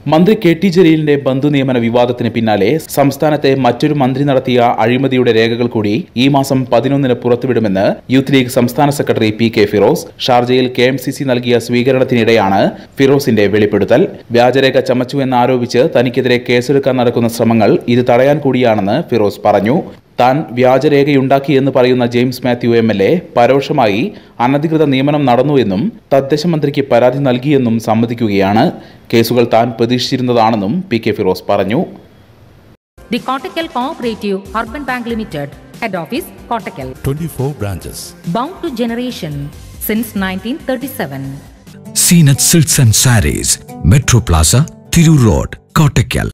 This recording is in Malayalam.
മന്ത്രി കെ ടി ജലീലിന്റെ ബന്ധു നിയമന വിവാദത്തിന് പിന്നാലെ സംസ്ഥാനത്തെ മറ്റൊരു മന്ത്രി നടത്തിയ അഴിമതിയുടെ രേഖകൾ കൂടി ഈ മാസം പതിനൊന്നിന് പുറത്തുവിടുമെന്ന് യൂത്ത് ലീഗ് സംസ്ഥാന സെക്രട്ടറി പി കെ ഫിറോസ് ഷാർജയിൽ കെ എം സി സി നൽകിയ സ്വീകരണത്തിനിടെയാണ് ഫിറോസിന്റെ വെളിപ്പെടുത്തൽ വ്യാജരേഖ ചമച്ചു എന്നാരോപിച്ച് തനിക്കെതിരെ കേസെടുക്കാൻ നടക്കുന്ന ശ്രമങ്ങൾ ഇത് തടയാൻ കൂടിയാണെന്ന് ഫിറോസ് പറഞ്ഞു താൻ വ്യാജരേഖയുണ്ടാക്കിയെന്ന് പറയുന്ന James Mathew M L A പരോക്ഷമായി അനധികൃത നിയമനം നടന്നുവെന്നും തദ്ദേശ മന്ത്രിക്ക് പരാതി നൽകിയെന്നും സമ്മതിക്കുകയാണ് കേസുകൾ താൻ പ്രതീക്ഷിച്ചിരുന്നതാണെന്നും പി കെ ഫിറോസ് പറഞ്ഞു The Kottakkal Cooperative Urban Bank Limited, Head Office, Kottakkal. 24 branches. Bound to generation since 1937. Zeenath silks and sarees metro plaza Tirur road Kottakkal